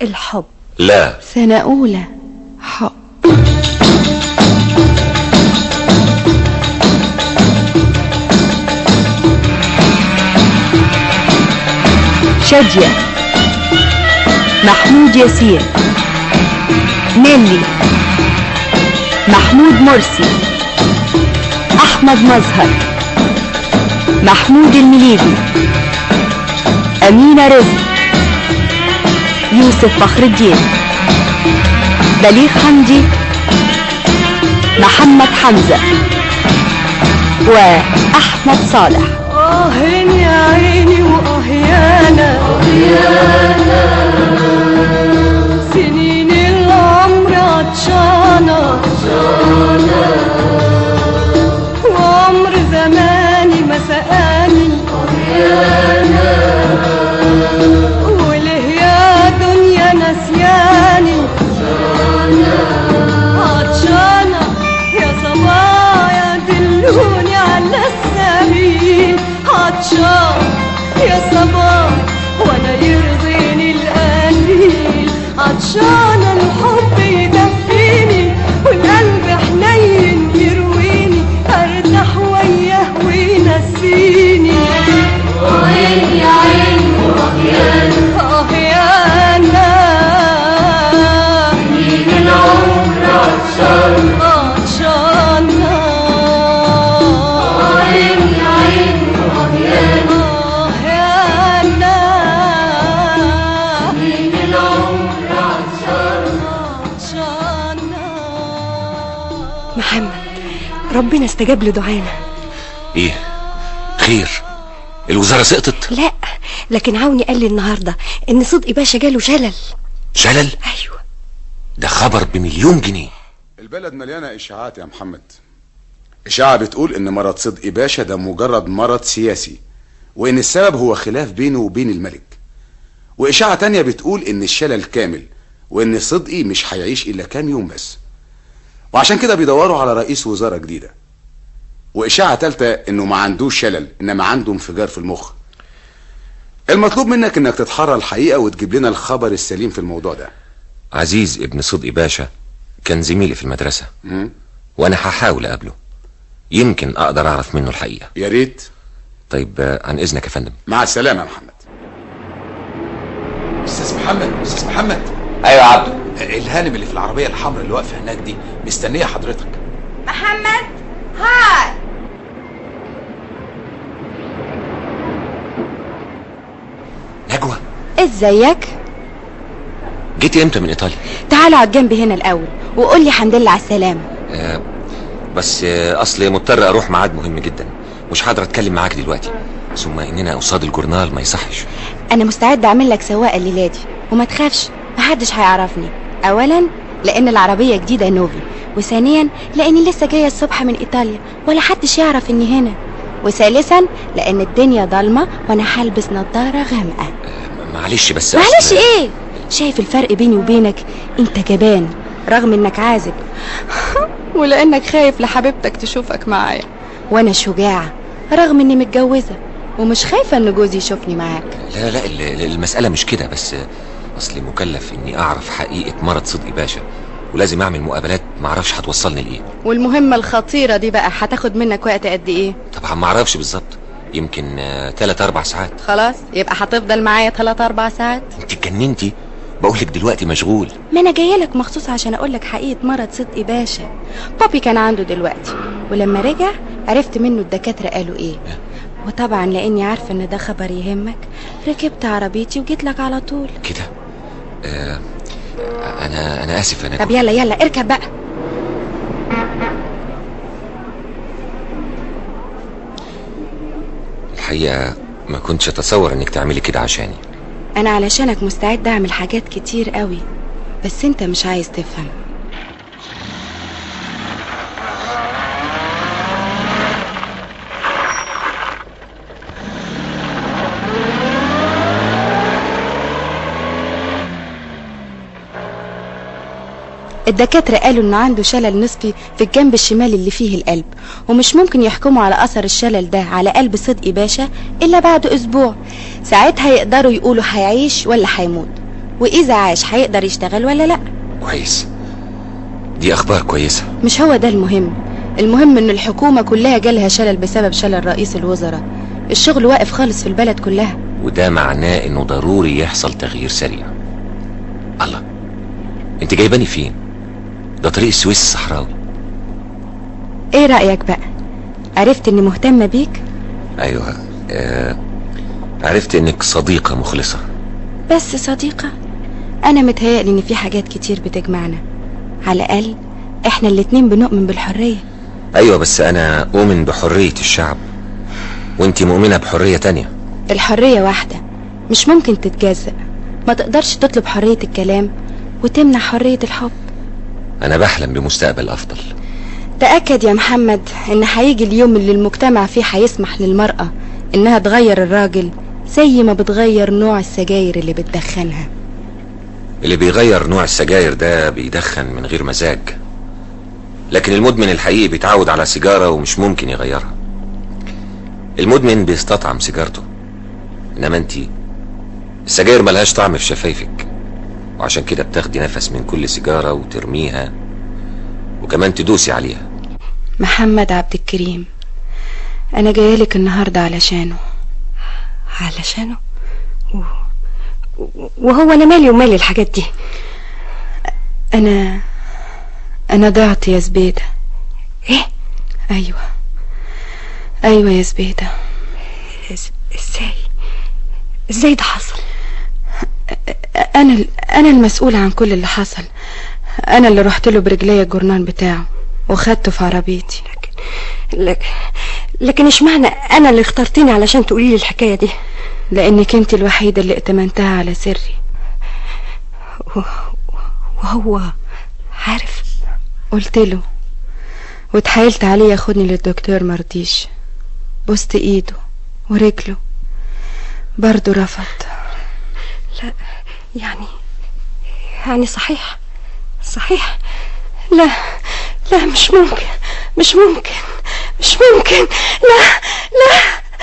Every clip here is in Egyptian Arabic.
الحب لا سنة أولى حب شادية محمود ياسين نيلي محمود مرسي أحمد مظهر محمود المليجي أمينة رزق يوسف فخر الدين بليغ حمدي محمد حمزة وأحمد صالح آه يا عيني وآه يانا سنين العمر عطشانة وعمر زماني ما سقاني وليه يا دنيا نسياني عطشانة يا صبايا دلوني على السبيل عطشان يا صباح وانا يرضيني القليل عطشان الحب يدفيني والقلب حنين يرويني ارتاح وياه وينسيني عيني يا عيني اه يا انا من العمر عطشان عطشان عيني يا عيني اه يا انا من العمر عطشان عطشان محمد ربنا استجاب لدعانا ايه خير الوزارة سقطت لا لكن عوني قال لي النهارده ان صدقي باشا جاله شلل شلل ايوه ده خبر بمليون جنيه البلد مليانة إشاعات يا محمد إشاعة بتقول إن مرض صدقي باشا ده مجرد مرض سياسي وإن السبب هو خلاف بينه وبين الملك وإشاعة تانية بتقول إن الشلل كامل وإن صدقي مش هيعيش إلا كام يوم بس وعشان كده بيدوروا على رئيس وزارة جديدة وإشاعة تالتة إنه ما عندوش شلل إنما عنده انفجار في المخ المطلوب منك إنك تتحرى الحقيقة وتجيب لنا الخبر السليم في الموضوع ده عزيز ابن صدقي باشا كان زميلي في المدرسة مم. وانا هحاول اقابله يمكن اقدر اعرف منه الحقيقة يا ريت طيب آه، عن اذنك يا فندم مع السلامة يا محمد استاذ محمد استاذ محمد ايوه يا عبده الهانم اللي في العربيه الحمراء اللي واقفه هناك دي مستنيه حضرتك محمد هاي نجوى ازيك جيتي امتى من ايطاليا تعال اقعد جنبي هنا الاول وقول لي الحمد لله على السلامه آه بس آه اصل مضطر اروح ميعاد مهم جدا مش هقدر اتكلم معاك دلوقتي ثم اننا قصاد الجورنال ما يصحش انا مستعده اعمل لك سواقه الليله دي وما تخافش محدش هيعرفني اولا لان العربيه جديده نوفي وثانيا لاني لسه جايه الصبح من ايطاليا ولا حدش يعرف اني هنا وثالثا لان الدنيا ضلمه وانا هلبس نظاره غامقه معلش بس معلش أصل- ايه شايف الفرق بيني وبينك انت جبان رغم انك عازب ولانك خايف لحبيبتك تشوفك معايا وانا شجاعه رغم اني متجوزه ومش خايفه ان جوزي يشوفني معاك لا لا ال- ال- المسألة مش كده بس آه، اصلي مكلف اني اعرف حقيقة مرض صدقي باشا ولازم اعمل مقابلات معرفش هتوصلني لايه والمهمه الخطيره دي بقى هتاخد منك وقت قد ايه طبعا معرفش بالظبط يمكن آه، تلات اربع ساعات خلاص يبقى هتفضل معايا 3 4 ساعات انت اتجننتي بقولك دلوقتي مشغول ما انا جايه لك مخصوص عشان اقول لك حقيقه مرض صدقي باشا بابي كان عنده دلوقتي ولما رجع عرفت منه الدكاتره قالوا ايه وطبعا لاني عارفه ان ده خبر يهمك ركبت عربيتي وجيت لك على طول كده آه انا انا اسف انا طب يلا يلا اركب بقى الحقيقة ما كنتش اتصور انك تعملي كده عشاني انا علشانك مستعد اعمل حاجات كتير قوي بس انت مش عايز تفهم الدكاترة قالوا انه عنده شلل نصفي في الجنب الشمالي اللي فيه القلب ومش ممكن يحكموا على اثر الشلل ده على قلب صدقي باشا الا بعد اسبوع ساعتها يقدروا يقولوا هيعيش ولا هيموت واذا عاش هيقدر يشتغل ولا لا كويس دي اخبار كويسه مش هو ده المهم المهم ان الحكومة كلها جالها شلل بسبب شلل رئيس الوزراء الشغل واقف خالص في البلد كلها وده معناه انه ضروري يحصل تغيير سريع الله انت جايباني فين ده طريق السويس الصحراوي ايه رأيك بقى عرفت اني مهتمة بيك ايوه آه عرفت انك صديقه مخلصه بس صديقة انا متهيألي ان في حاجات كتير بتجمعنا على الاقل احنا الاتنين بنؤمن بالحرية ايوه بس انا اؤمن بحريه الشعب وانت مؤمنه بحريه تانية الحرية واحدة مش ممكن تتجزأ ما تقدرش تطلب حرية الكلام وتمنع حرية الحب انا بحلم بمستقبل افضل تأكد يا محمد ان هيجي اليوم اللي المجتمع فيه هيسمح للمرأة انها تغير الراجل زي ما بتغير نوع السجاير اللي بتدخنها اللي بيغير نوع السجاير ده بيدخن من غير مزاج لكن المدمن الحقيقي بيتعود على سيجارة ومش ممكن يغيرها المدمن بيستطعم سيجارته انما انت السجاير ملهاش طعم في شفايفك وعشان كده بتاخدي نفس من كل سيجارة وترميها وكمان تدوسي عليها محمد عبد الكريم انا جايلك النهاردة علشانه علشانه و... وهو انا مالي ومالي الحاجات دي انا انا ضعت يا زبيدة ايه ايوه ايوه يا زبيدة إز- ازاي ازاي ده حصل انا ال- انا المسؤول عن كل اللي حصل انا اللي رحت له برجلي الجرنان بتاعه وخدته في عربيتي لكن لكن لكن اشمعنى انا اللي اخترتني علشان تقولي لي الحكايه دي لانك انت الوحيدة اللي ائتمنتها على سري و... وهو عارف قلت له واتحايلت عليه ياخدني للدكتور مرضيش بوست ايده ورجله برضه رفض لا يعني يعني صحيح صحيح لا لا مش ممكن مش ممكن مش ممكن لا لا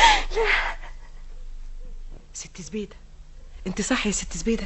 ست زبيدة انت صح يا ست زبيدة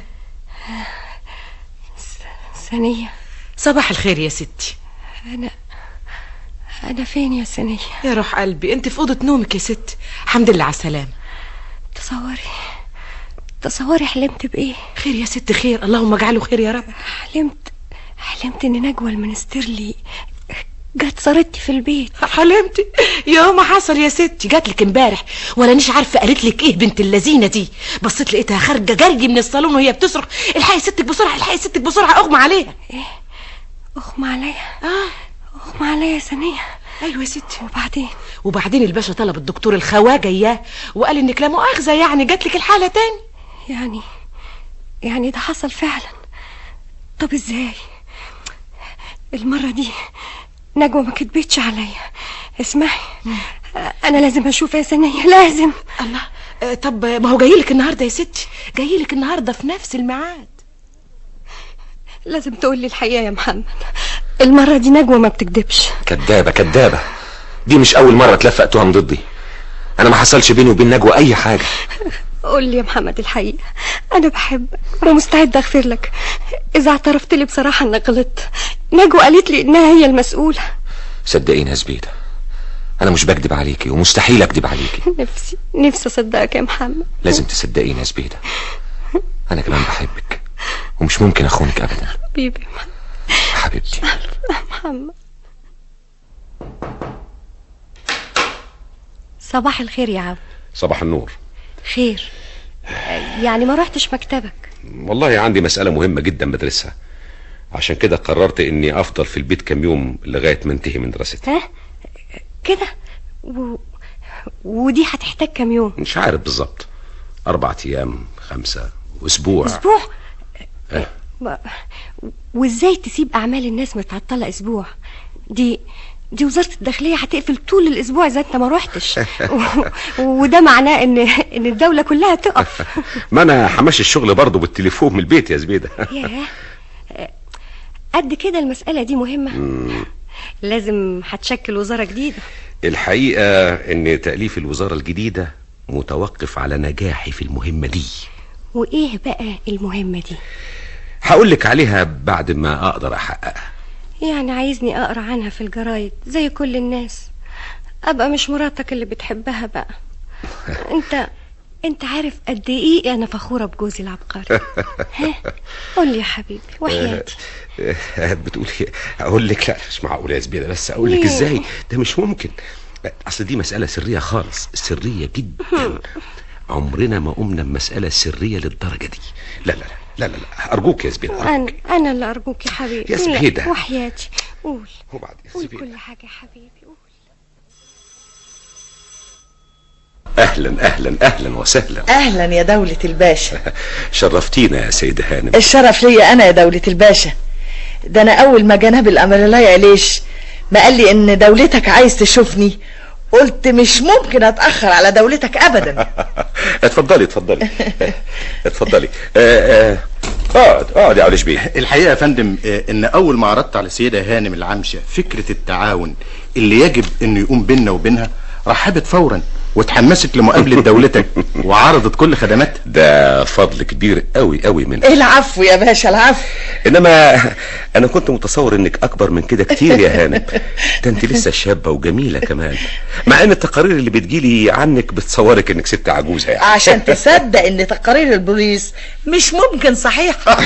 ثانية صباح الخير يا ستي أنا أنا فين يا ثانية يا روح قلبي انت في اوضه نومك يا ست الحمد لله على السلامه تصوري تصوري حلمت بإيه خير يا ست خير اللهم اجعله خير يا رب حلمت حلمت إن نجوى المنسترلي جت صارتي في البيت حلمتي يا ما حصل يا ستي جات لك امبارح ولا مش عارفه قالت لك ايه بنت اللذينه دي بصيت لقيتها خارجه جري من الصالون وهي بتصرخ الحقي ستك بسرعه الحقي ستك بسرعه اغمى عليها أغمى عليا اه أغمى عليا يا ثانية ايوه يا ستي وبعدين وبعدين الباشا طلب الدكتور الخواجه اياه وقال انك لا مؤاخذه يعني جات لك الحاله تاني يعني يعني ده حصل فعلا طب ازاي المرة دي نجوى ما كدبتش عليا اسمعي انا لازم اشوف يا ثانية لازم الله آه، طب ما هو جاي لك النهارده يا ستي جاي لك النهارده في نفس الميعاد لازم تقول لي الحقيقة يا محمد المرة دي نجوى ما بتكدبش كدابة كدابة دي مش أول مرة تلفق تهم ضدي أنا ما حصلش بيني وبين نجوى أي حاجة قول لي يا محمد الحقيقة أنا بحبك ومستعد أغفر لك إذا اعترفت لي بصراحة إنك غلطت نجوى قالت لي إنها هي المسؤولة صدقيني يا زبيدة أنا مش بكدب عليكي ومستحيل أكدب عليكي نفسي نفسي أصدقك يا محمد لازم تصدقيني يا زبيدة أنا كمان بحبك ومش ممكن أخونك أبدا حبيبي يا محمد حبيبتي محمد صباح الخير يا عم صباح النور خير يعني ما رحتش مكتبك والله عندي مسألة مهمة جدا بدرسها عشان كده قررت اني افضل في البيت كام يوم لغاية ما انتهي من دراستي ها كده و... ودي هتحتاج كام يوم مش عارف بالظبط اربع ايام خمسة اسبوع اسبوع إيه. ما- وازاي تسيب اعمال الناس متعطله اسبوع دي دي وزاره الداخليه هتقفل طول الاسبوع اذا انت ما روحتش و... وده معناه ان ان الدوله كلها تقف ما انا حماش الشغل برضه بالتليفون من البيت يا زبيدة ياه قد كده المساله دي مهمه لازم هتشكل وزاره جديده الحقيقة ان تأليف الوزارة الجديدة متوقف على نجاحي في المهمة دي وايه بقى المهمة دي هقول لك عليها بعد ما اقدر احققها يعني عايزني اقرا عنها في الجرايد زي كل الناس ابقى مش مراتك اللي بتحبها بقى انت انت عارف قد ايه انا فخورة بجوزي العبقري ها قول لي يا حبيبي وحياتي آه، بتقولي اقول لك لا مش معقول يا زبيده بس اقول لك ليه؟ ازاي ده مش ممكن اصل دي مساله سريه خالص سريه جدا عمرنا ما قمنا بمساله سريه للدرجه دي لا لا لا لا لا, لا. ارجوك يا زبيده انا أرجوك. انا اللي ارجوك يا حبيبي يا لا، زبيدة. وحياتي قول وبعدين قول زبيدة. كل حاجة يا حبيبي قول اهلا اهلا اهلا وسهلا اهلا يا دولة الباشا شرفتينا يا سيدة هانم الشرف ليا انا يا دولة الباشا ده انا اول ما جناب الامر الله يعليش ما قال لي ان دولتك عايز تشوفني قلت مش ممكن اتاخر على دولتك ابدا اتفضلي اتفضلي اتفضلي آه، آه، اقعد اقعد يا علي بيه الحقيقة يا فندم آه، ان اول ما عرضت على السيدة هانم العمشة فكرة التعاون اللي يجب انه يقوم بيننا وبينها رحبت فورا وتحمست لمقابلة دولتك وعرضت كل خدماتها ده فضل كبير قوي قوي منك العفو يا باشا العفو انما انا كنت متصور انك اكبر من كده كتير يا هانم ده انت لسه شابه وجميله كمان مع ان التقارير اللي بتجيلي عنك بتصورك انك ست عجوزه يعني عشان تصدق ان تقارير البوليس مش ممكن صحيحة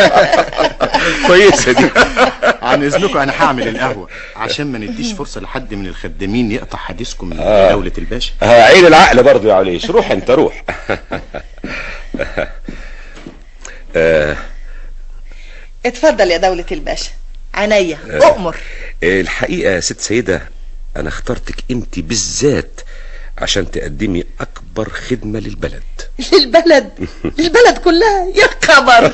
كويسه دي عن اذنكم انا هعمل القهوة عشان ما نديش فرصة لحد من الخدامين يقطع حديثكم آه. يا دولة الباشا آه، عين العقل برضو يا عليش روح انت روح آه، اتفضل يا دولة الباشا عينيا آه. اؤمر الحقيقه يا ست سيده انا اخترتك انت بالذات عشان تقدمي اكبر خدمه للبلد للبلد للبلد كلها يا خبر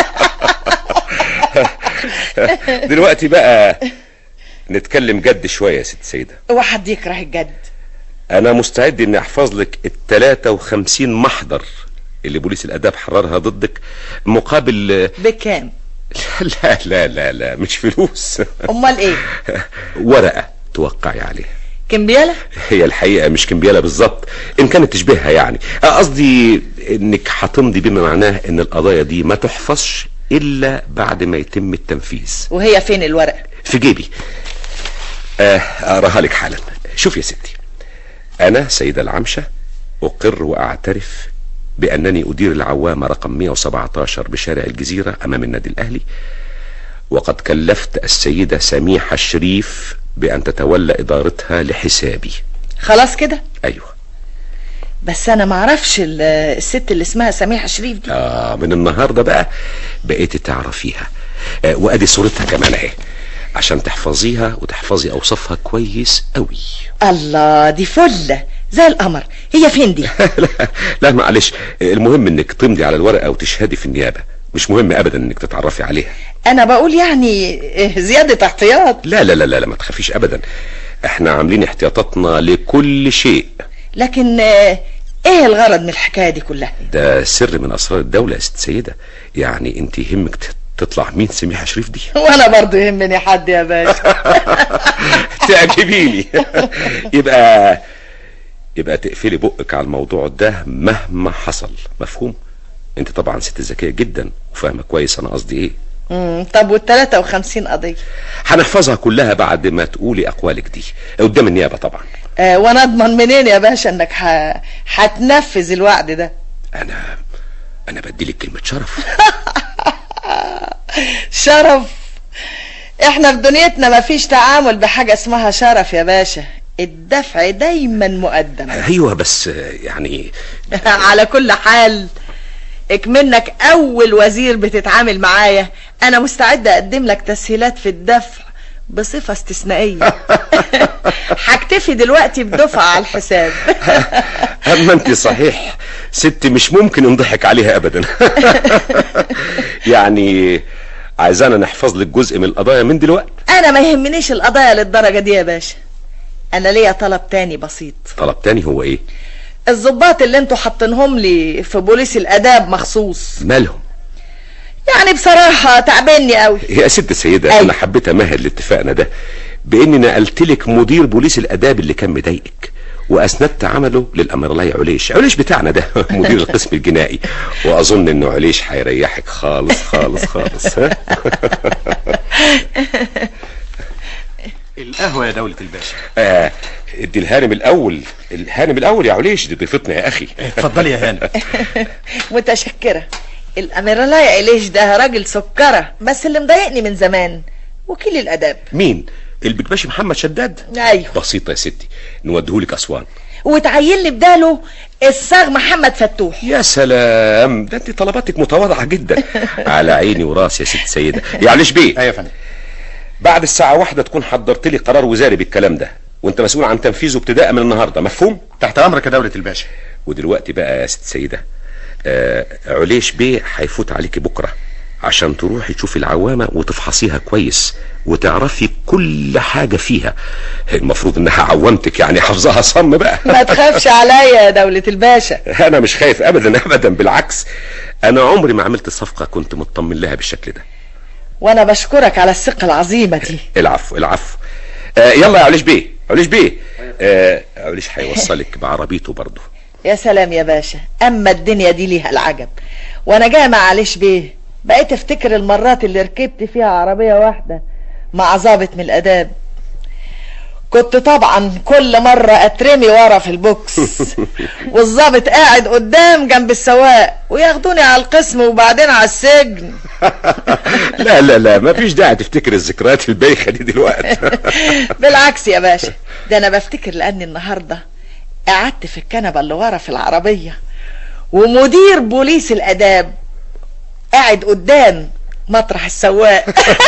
دلوقتي بقى نتكلم جد شويه يا ست سيده وحد يكره الجد انا مستعد اني احفظ لك ال 53 محضر اللي بوليس الاداب حررها ضدك مقابل بكام لا لا لا لا مش فلوس امال ايه ورقه توقعي عليها كمبيالة هي الحقيقه مش كمبياله بالظبط ان كانت تشبهها يعني قصدي انك هتمضي بما معناه ان القضايا دي ما تحفظش الا بعد ما يتم التنفيذ وهي فين الورقة في جيبي آه، اقراها لك حالا شوف يا ستي انا سيدة العمشة اقر واعترف بانني ادير العوامة رقم 117 بشارع الجزيرة امام النادي الاهلي وقد كلفت السيدة سميحة الشريف بان تتولى ادارتها لحسابي خلاص كده ايوه بس انا معرفش ال- الست اللي اسمها سميحة شريف دي آه من النهارده بقى بقيتي تعرفيها آه وادي صورتها كمان اهي عشان تحفظيها وتحفظي اوصافها كويس قوي الله دي فلة زي القمر هي فين دي لا, لا معلش المهم انك تمضي على الورقه وتشهدي في النيابه مش مهم ابدا انك تتعرفي عليها انا بقول يعني إيه، زيادة احتياط لا لا لا لا, لا ما تخافيش ابدا احنا عاملين احتياطاتنا لكل شيء لكن آه، ايه الغرض من الحكاية دي كلها ده سر من اسرار الدوله يا ست سيده يعني انت يهمك ت- تطلع مين سميحه شريف دي وانا برضو يهمني حد يا باشا تعجبيني يبقى يبقى تقفلي بقك على الموضوع ده مهما حصل مفهوم انت طبعا ست ذكيه جدا وفاهمه كويس انا قصدي ايه مم، طب والتلاتة وخمسين قضية هنحفظها كلها بعد ما تقولي اقوالك دي قدام النيابه طبعا آه وانا اضمن منين يا باشا انك ه... هتنفذ الوعد ده انا انا بديلك كلمه شرف شرف احنا في دنيتنا مفيش تعامل بحاجة اسمها شرف يا باشا الدفع دايما مقدم ايوه بس يعني على كل حال اكمنك اول وزير بتتعامل معايا انا مستعدة اقدم لك تسهيلات في الدفع بصفة استثنائية هكتفي دلوقتي بدفعة على الحساب اما انت صحيح ست مش ممكن نضحك عليها ابدا يعني عايزانا نحفظ لك جزء من القضايا من دلوقتي انا ما يهمنيش القضايا للدرجة دي يا باشا انا ليا طلب تاني بسيط طلب تاني هو ايه الضباط اللي انتوا حاطينهم لي في بوليس الاداب مخصوص مالهم يعني بصراحة تعبني قوي يا ست سيدة انا حبيت امهد لاتفاقنا ده باني نقلت لك مدير بوليس الاداب اللي كان مضايقك واسندت عمله للامرلاي عليش عليش بتاعنا ده مدير القسم الجنائي واظن انه عليش هيريحك خالص خالص خالص ها القهوة يا دولة الباشا آه ادي الهانم الاول الهانم الاول يا عليش دي ضيفتنا يا اخي اتفضلي يا هانم متشكرة الأميرلاي عليش ده راجل سكرة بس اللي مضايقني من زمان وكيل الأداب مين البكباشي محمد شداد أيوه بسيطه يا ستي نوديهولك اسوان وتعين لي بداله الصاغ محمد فتوح يا سلام ده انت طلباتك متواضعه جدا على عيني وراسي يا ست سيده يا عليش بيه ايوه يا فندم بعد الساعه واحدة تكون حضرت لي قرار وزاري بالكلام ده وانت مسؤول عن تنفيذه ابتداء من النهارده مفهوم تحت امرك يا دولة الباشا ودلوقتي بقى يا ست سيده آه عليش بيه هيفوت عليكي بكره عشان تروحي تشوفي العوامة وتفحصيها كويس وتعرفي كل حاجة فيها المفروض انها عوامتك يعني حافظاها صم بقى ما تخافش عليا يا دولة الباشا انا مش خايف ابدا ابدا بالعكس انا عمري ما عملت صفقة كنت مطمن لها بالشكل ده وانا بشكرك على الثقة العظيمة دي العفو العفو آه يلا يا عليش بيه عليش بيه آه عليش هيوصلك بعربيته برضه يا سلام يا باشا اما الدنيا دي ليها العجب وانا جاي مع عليش بيه بقيت افتكر المرات اللي ركبت فيها عربية واحدة مع ظابط من الاداب كنت طبعا كل مرة اترمي ورا في البوكس والظابط قاعد قدام جنب السواق وياخدوني على القسم وبعدين على السجن لا لا لا ما فيش داعي تفتكر الذكريات البايخة دي دلوقتي بالعكس يا باشا ده انا بفتكر لاني النهاردة قعدت في الكنبة اللي ورا في العربية ومدير بوليس الاداب قاعد قدام مطرح السواق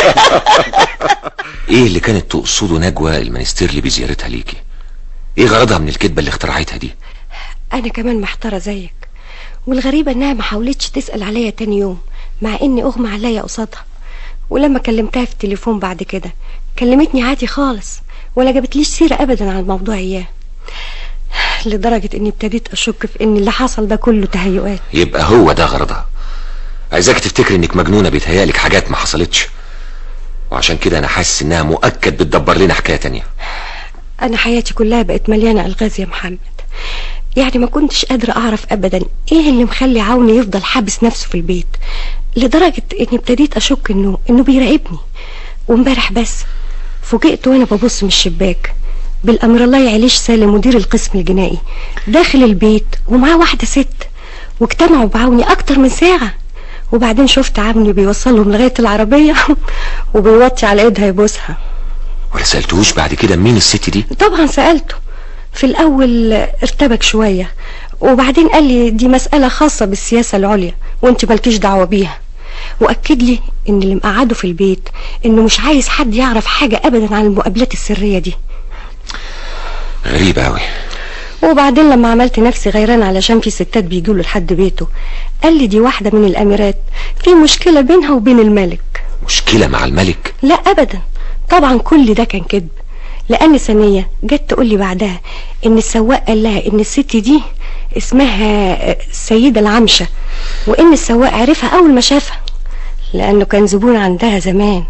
ايه اللي كانت تقصده نجوى المنستيرلي بزيارتها ليكي ايه غرضها من الكذبة اللي اخترعتها دي انا كمان محتارة زيك والغريبة انها ما حاولتش تسأل عليا تاني يوم مع اني اغمى عليا قصادها ولما كلمتها في التليفون بعد كده كلمتني عادي خالص ولا جابتليش سيرة ابدا عن الموضوع اياه لدرجة اني ابتديت اشك في ان اللي حصل ده كله تهيؤات يبقى هو ده غرضها عايزاك تفتكري انك مجنونة بيتهيألك حاجات ما حصلتش وعشان كده انا حاسس انها مؤكد بتدبر لنا حكاية تانية انا حياتي كلها بقت مليانة الغاز يا محمد يعني ما كنتش قادرة اعرف ابدا ايه اللي مخلي عوني يفضل حابس نفسه في البيت لدرجة اني ابتديت اشك انه انه بيراقبني وامبارح بس فوجئت وانا ببص من الشباك بالامر الله يعليش سالم مدير القسم الجنائي داخل البيت ومعاه واحدة ست واجتمعوا بعوني اكتر من ساعة وبعدين شفت عمي بيوصلهم لغاية العربية وبيوطي على ايدها يبوسها ولا سألتوش بعد كده مين الست دي طبعا سألته في الأول ارتبك شوية وبعدين قال لي دي مسألة خاصة بالسياسة العليا وانت مالكيش دعوة بيها وأكد لي ان اللي مقعده في البيت انه مش عايز حد يعرف حاجة ابدا عن المقابلات السرية دي غريبة اوي وبعدين لما عملت نفسي غيران علشان في ستات بيجوا لحد بيته قال لي دي واحدة من الأميرات في مشكلة بينها وبين الملك مشكلة مع الملك لا أبدا طبعا كل ده كان كذب لأن ثانية جت تقول لي بعدها إن السواق قال لها إن الست دي اسمها السيدة العمشة وإن السواق عرفها أول ما شافها لأنه كان زبون عندها زمان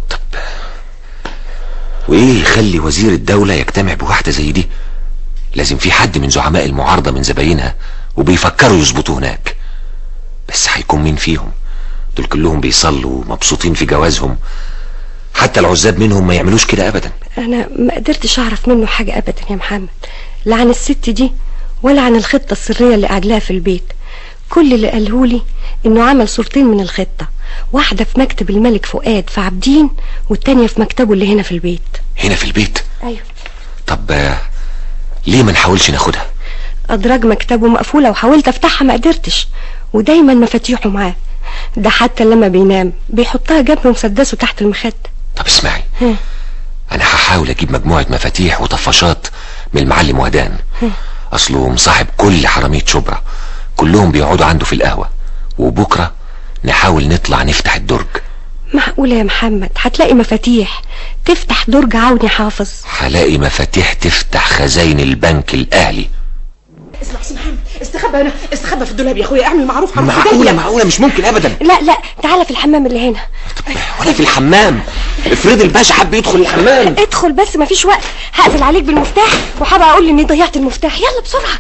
وايه يخلي وزير الدولة يجتمع بواحدة زي دي لازم في حد من زعماء المعارضة من زباينها وبيفكروا يظبطوا هناك بس هيكون مين فيهم دول كلهم بيصلوا مبسوطين في جوازهم حتى العزاب منهم ما يعملوش كده ابدا أنا ما قدرتش أعرف منه حاجة أبدا يا محمد لا عن الست دي ولا عن الخطة السرية اللي قاعد لها في البيت كل اللي قاله لي إنه عمل صورتين من الخطة واحدة في مكتب الملك فؤاد في عابدين والتانية في مكتبه اللي هنا في البيت هنا في البيت أيوه طب آه، ليه ما نحاولش ناخدها أدراج مكتبه مقفولة وحاولت أفتحها ما قدرتش ودايما مفاتيحه معاه ده حتى لما بينام بيحطها جنب مسدسه تحت المخدة طب اسمعي هم. انا هحاول اجيب مجموعة مفاتيح وطفاشات من المعلم وهدان اصله مصاحب كل حرامية شبرا كلهم بيقعدوا عنده في القهوة وبكرة نحاول نطلع نفتح الدرج معقولة يا محمد هتلاقي مفاتيح تفتح درج عوني حافظ هلاقي مفاتيح تفتح خزاين البنك الاهلي اسمع سي محمد استخبى هنا استخبى في الدولاب يا اخويا اعمل معروف هروح معقولة إيديا. معقولة مش ممكن ابدا لا لا تعالى في الحمام اللي هنا ولا في الحمام افرض الباشا حب يدخل الحمام ادخل بس مفيش وقت هقفل عليك بالمفتاح وهبقى اقول اني ضيعت المفتاح يلا بسرعه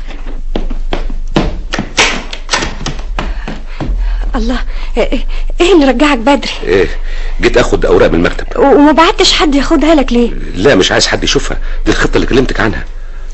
الله ايه إيه اللي رجعك بدري ايه جيت اخد اوراق من المكتب و- وما بعتش حد ياخدها لك ليه لا مش عايز حد يشوفها دي الخطه اللي كلمتك عنها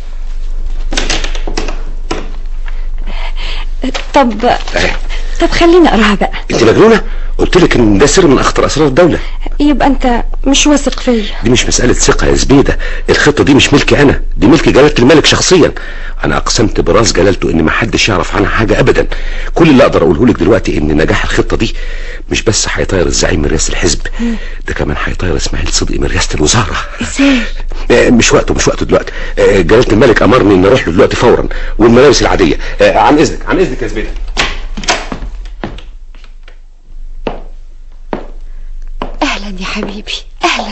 طب اهي طب خليني اقراها بقى انت مجنونه قلت لك ان ده سر من اخطر اسرار الدوله يبقى انت مش واثق فيا دي مش مسألة ثقة يا زبيدة الخطة دي مش ملكي أنا دي ملك جلالة الملك شخصيا أنا أقسمت براس جلالته إن محدش يعرف عنها حاجة أبدا كل اللي أقدر أقوله لك دلوقتي إن نجاح الخطة دي مش بس هيطير الزعيم من رئاسة الحزب ده كمان هيطير إسماعيل صدقي من رئاسة الوزارة ازاي آه، مش وقته مش وقته دلوقتي آه، جلالة الملك أمرني إن أروح له دلوقتي فورا والملابس العادية آه، عن إذنك عن إذنك يا زبيدة اهلا يا حبيبي اهلا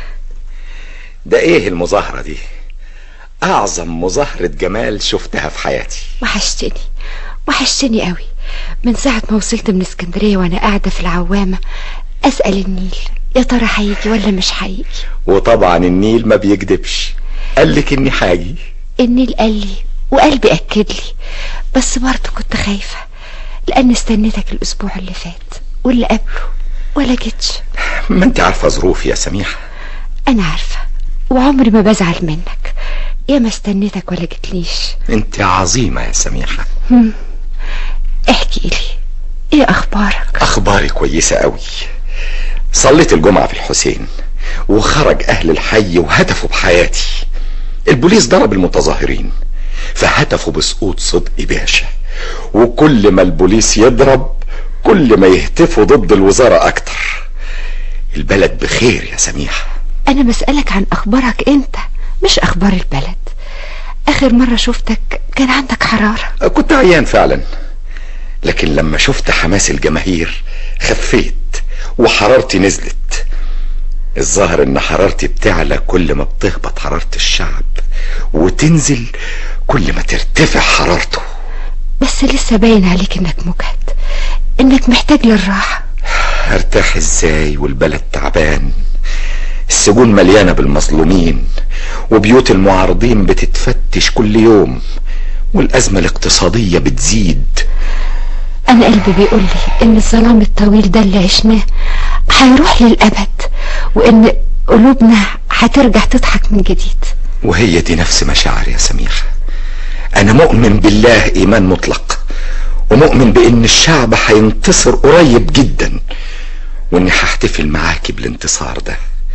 ده ايه المظاهرة دي اعظم مظاهرة جمال شفتها في حياتي وحشتني وحشتني قوي من ساعة ما وصلت من اسكندرية وانا قاعدة في العوامة اسأل النيل يا ترى هيجي ولا مش هيجي وطبعا النيل ما بيكدبش قالك اني حاجي النيل قال لي وقلبي اكد لي بس برضه كنت خايفة لان استنيتك الاسبوع اللي فات واللي قبله ولا جيتش ما انت عارفة ظروفي يا سميحة انا عارفة وعمري ما بزعل منك يا ما استنيتك ولا جتليش انت عظيمة يا سميحة هم. احكي لي ايه اخبارك اخباري كويسة قوي صليت الجمعة في الحسين وخرج اهل الحي وهتفوا بحياتي البوليس ضرب المتظاهرين فهتفوا بسقوط صدقي باشا وكل ما البوليس يضرب كل ما يهتفوا ضد الوزارة اكتر البلد بخير يا سميحة انا بسألك عن اخبارك انت مش اخبار البلد اخر مرة شفتك كان عندك حرارة كنت عيان فعلا لكن لما شفت حماس الجماهير خفيت وحرارتي نزلت الظاهر ان حرارتي بتعلى كل ما بتهبط حرارة الشعب وتنزل كل ما ترتفع حرارته بس لسه باين عليك انك مجهد انك محتاج للراحة ارتاح ازاي والبلد تعبان السجون مليانة بالمظلومين وبيوت المعارضين بتتفتش كل يوم والأزمة الاقتصادية بتزيد انا قلبي بيقول لي ان الظلام الطويل ده اللي عشناه هيروح للابد وان قلوبنا هترجع تضحك من جديد وهي دي نفس مشاعري يا سميحة أنا مؤمن بالله إيمان مطلق ومؤمن بأن الشعب هينتصر قريب جدا وإني هحتفل معاكي بالانتصار ده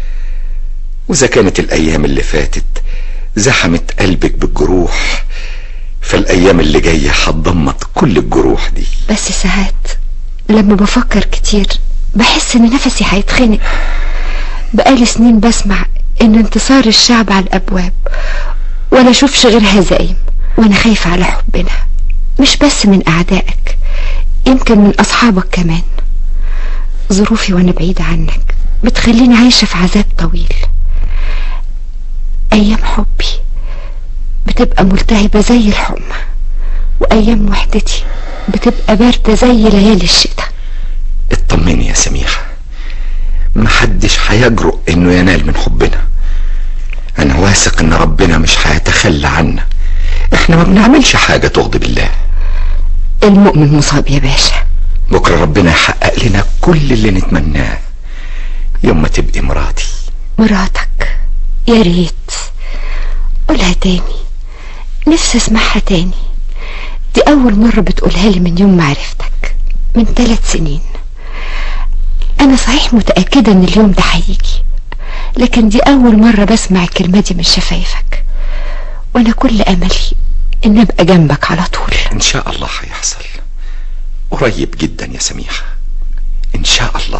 وإذا كانت الأيام اللي فاتت زحمت قلبك بالجروح فالأيام اللي جاية هتضمت كل الجروح دي بس ساعات لما بفكر كتير بحس ان نفسي هيتخنق بقالي سنين بسمع ان انتصار الشعب على الابواب ولا اشوفش غير هزايم وانا خايفة على حبنا مش بس من اعدائك يمكن من اصحابك كمان ظروفي وانا بعيدة عنك بتخليني عايشة في عذاب طويل ايام حبي بتبقى ملتهبة زي الحمى وايام وحدتي بتبقى باردة زي ليالي الشتاء اطمني يا سميحة محدش هيجرؤ انه ينال من حبنا انا واثق ان ربنا مش هيتخلى عنا احنا ما بنعملش حاجة تغضب الله المؤمن مصاب يا باشا بكرة ربنا يحقق لنا كل اللي نتمناه يوم ما تبقي مراتي مراتك يا ريت قولها تاني نفسي اسمعها تاني دي اول مرة بتقولها لي من يوم ما عرفتك من ثلاث سنين انا صحيح متأكدة ان اليوم ده هيجي لكن دي اول مرة بسمع الكلمة دي من شفايفك وانا كل املي ان ابقى جنبك على طول ان شاء الله هيحصل قريب جدا يا سميحة ان شاء الله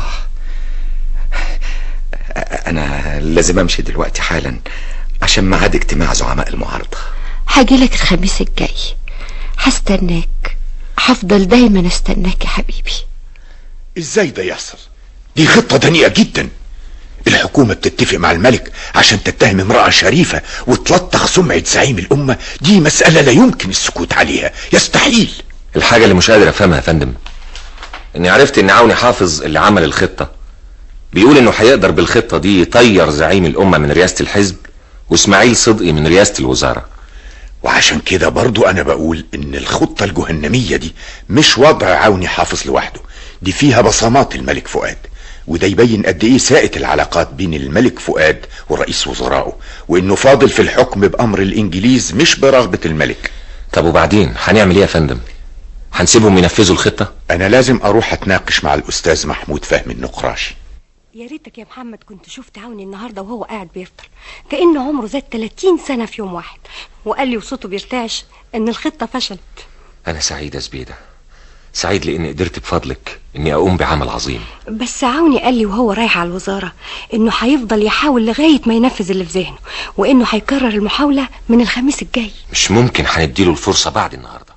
انا لازم امشي دلوقتي حالا عشان ميعاد اجتماع زعماء المعارضة هجيلك الخميس الجاي هستناك هفضل دايما استناك يا حبيبي ازاي ده يحصل دي خطة دنيئة جدا الحكومة بتتفق مع الملك عشان تتهم امرأة شريفة وتلطخ سمعة زعيم الأمة دي مسألة لا يمكن السكوت عليها يستحيل الحاجة اللي مش قادر افهمها يا فندم اني عرفت ان عوني حافظ اللي عمل الخطة بيقول انه هيقدر بالخطة دي يطير زعيم الامة من رئاسة الحزب واسماعيل صدقي من رئاسة الوزارة وعشان كده برضو انا بقول ان الخطة الجهنمية دي مش وضع عوني حافظ لوحده دي فيها بصمات الملك فؤاد وده يبين قد ايه ساءت العلاقات بين الملك فؤاد ورئيس وزرائه وانه فاضل في الحكم بامر الانجليز مش برغبة الملك طب وبعدين هنعمل ايه يا فندم هنسيبهم ينفذوا الخطة انا لازم اروح اتناقش مع الاستاذ محمود فهمي النقراشي يا ريتك يا محمد كنت شفت عوني النهارده وهو قاعد بيفطر كأنه عمره زاد 30 سنة في يوم واحد وقال لي وصوته بيرتعش ان الخطة فشلت انا سعيد يا زبيدة سعيد لاني قدرت بفضلك اني اقوم بعمل عظيم بس عوني قال لي وهو رايح على الوزارة انه هيفضل يحاول لغاية ما ينفذ اللي في ذهنه وانه هيكرر المحاولة من الخميس الجاي مش ممكن هنديله الفرصة بعد النهاردة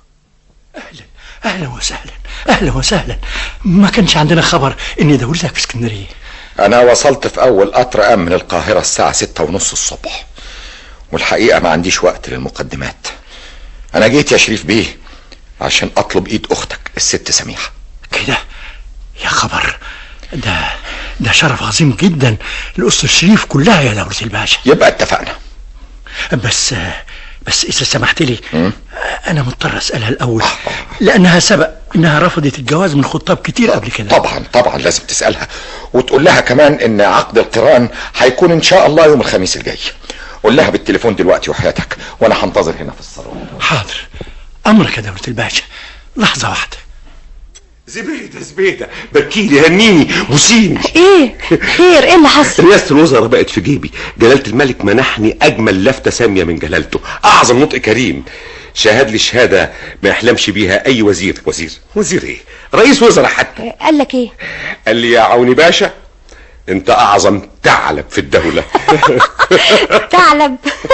اهلا وسهلا اهلا وسهلا ما كانش عندنا خبر ان دولتك في اسكندريه انا وصلت في اول قطر ام من القاهرة الساعة ستة ونص الصبح والحقيقة ما عنديش وقت للمقدمات انا جيت يا شريف بيه عشان اطلب ايد اختك الست سميحة كده يا خبر ده ده شرف عظيم جدا لأسرة الشريف كلها يا دولة الباشا يبقى اتفقنا بس بس إذا سمحت لي أنا مضطر أسألها الأول لأنها سبق إنها رفضت الجواز من خطاب كتير قبل كده طبعا طبعا لازم تسألها وتقول لها كمان ان عقد القران هيكون ان شاء الله يوم الخميس الجاي قول لها بالتليفون دلوقتي وحياتك وانا هنتظر هنا في الصالون حاضر أمرك يا دولة الباشا لحظة واحدة زبيدة زبيدة بكيلي هنيني بوسيني ايه خير ايه اللي حصل رئاسة الوزراء بقت في جيبي جلالة الملك منحني أجمل لفتة سامية من جلالته أعظم نطق كريم شهد لي شهادة ما يحلمش بيها أي وزير وزير وزير إيه رئيس وزراء حتى قال لك ايه قال لي يا عوني باشا أنت أعظم ثعلب في الدولة ثعلب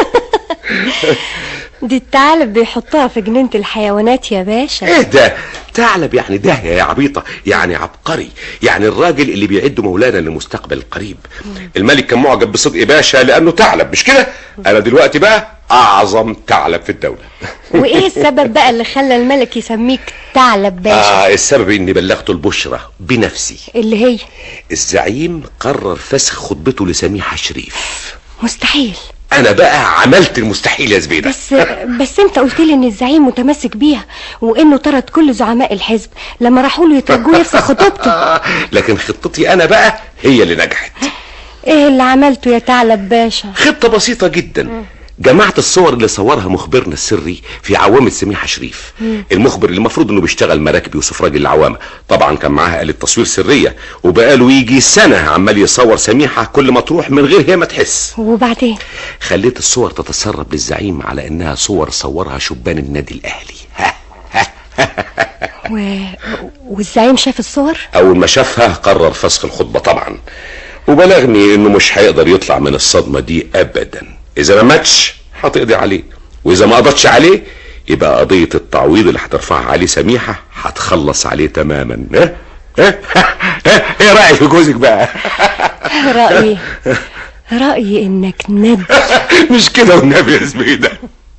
دي الثعلب بيحطها في جنينة الحيوانات يا باشا ايه ده ثعلب يعني ده يا عبيطة يعني عبقري يعني الراجل اللي بيعد مولانا للمستقبل القريب الملك كان معجب بصدق باشا لأنه ثعلب مش كده أنا دلوقتي بقى أعظم ثعلب في الدولة وايه السبب بقى اللي خلى الملك يسميك ثعلب باشا آه السبب اني بلغته البشرى بنفسي اللي هي الزعيم قرر فسخ خطبته لسميحة شريف مستحيل انا بقى عملت المستحيل يا زبيدة بس بس انت قلت لي ان الزعيم متمسك بيها وانه طرد كل زعماء الحزب لما راحوا له يترجوه يفسخ خطوبته لكن خطتي انا بقى هي اللي نجحت ايه اللي عملته يا ثعلب باشا خطة بسيطة جدا جمعت الصور اللي صورها مخبرنا السري في عوامة سميحة شريف مم. المخبر اللي المفروض انه بيشتغل مراكبي وسفراج العوامة طبعا كان معاها آلة تصوير سرية وبقاله يجي سنة عمال يصور سميحة كل ما تروح من غير هي ما تحس وبعدين خليت الصور تتسرب للزعيم على انها صور صورها شبان النادي الاهلي و... والزعيم شاف الصور اول ما شافها قرر فسخ الخطبة طبعا وبلغني انه مش هيقدر يطلع من الصدمة دي ابدا اذا ما ماتش هتقضي عليه واذا ما قضتش عليه يبقى قضية التعويض اللي هترفعها عليه سميحة هتخلص عليه تماما ها ها ها ايه رأيك في جوزك بقى رأيي رأيي انك ند مش كده والنبي يا زبيدة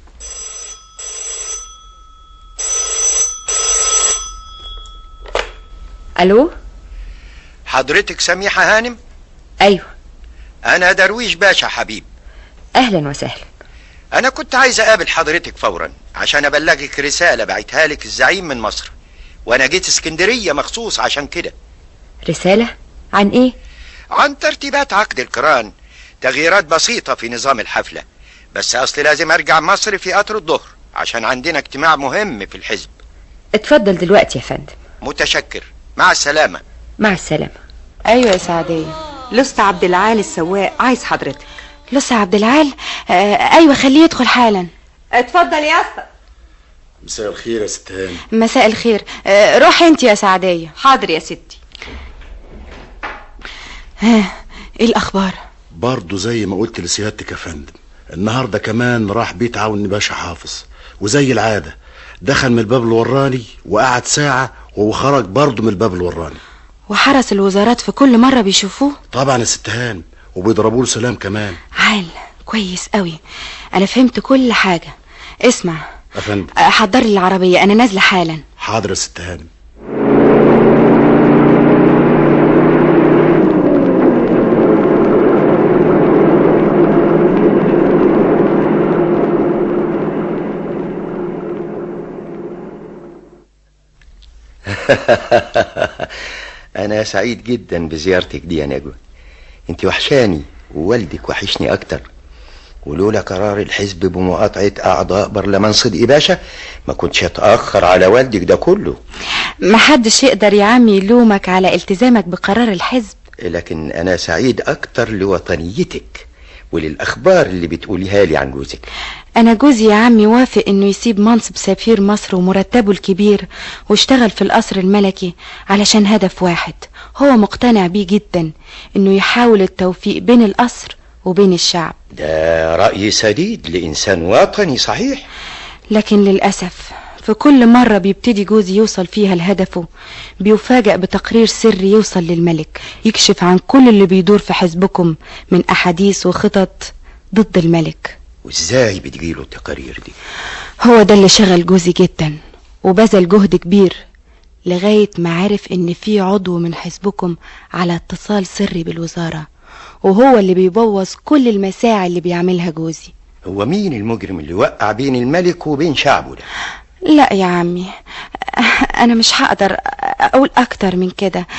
الو حضرتك سميحة هانم ايوه أنا درويش باشا حبيب اهلا وسهلا أنا كنت عايز أقابل حضرتك فورا عشان أبلغك رسالة بعتها لك الزعيم من مصر وأنا جيت اسكندرية مخصوص عشان كده رسالة عن ايه عن ترتيبات عقد القران تغييرات بسيطة في نظام الحفلة بس أصلي لازم أرجع مصر في قطر الظهر عشان عندنا اجتماع مهم في الحزب اتفضل دلوقتي يا فندم متشكر مع السلامة مع السلامة ايوه يا سعديه لست عبد العال السواق عايز حضرتك لسه عبد العال آه ايوه خليه يدخل حالا اتفضل يا اسطى مساء الخير يا ست هاني مساء الخير آه روح انت يا سعديه حاضر يا ستي ها ايه الاخبار برضه زي ما قلت لسيادتك يا فندم النهارده كمان راح بيت عون باشا حافظ وزي العاده دخل من الباب الوراني وقعد ساعه وخرج برضه من الباب الوراني وحرس الوزارات في كل مره بيشوفوه طبعا يا ست هانم وبيضربوا له سلام كمان عال كويس قوي انا فهمت كل حاجة اسمع افندم أه، حضر لي العربية انا نازلة حالا حاضر يا ست هانم أنا سعيد جدا بزيارتك دي يا نجوى أنت وحشاني ووالدك وحشني أكتر ولولا قرار الحزب بمقاطعة أعضاء برلمان صدقي باشا ما كنتش أتأخر على والدك ده كله محدش يقدر يا عمي يلومك على التزامك بقرار الحزب لكن أنا سعيد أكتر لوطنيتك وللأخبار اللي بتقوليها لي عن جوزك انا جوزي يا عمي وافق انه يسيب منصب سفير مصر ومرتبه الكبير واشتغل في القصر الملكي علشان هدف واحد هو مقتنع بيه جدا انه يحاول التوفيق بين القصر وبين الشعب ده رأي سديد لإنسان وطني صحيح لكن للأسف في كل مرة بيبتدي جوزي يوصل فيها لهدفه بيفاجأ بتقرير سري يوصل للملك يكشف عن كل اللي بيدور في حزبكم من أحاديث وخطط ضد الملك وإزاي بتجيله التقارير دي هو ده اللي شغل جوزي جدا وبذل جهد كبير لغاية ما عرف ان في عضو من حزبكم على اتصال سري بالوزارة وهو اللي بيبوظ كل المساعي اللي بيعملها جوزي هو مين المجرم اللي وقع بين الملك وبين شعبه ده لا يا عمي انا مش هقدر اقول اكتر من كده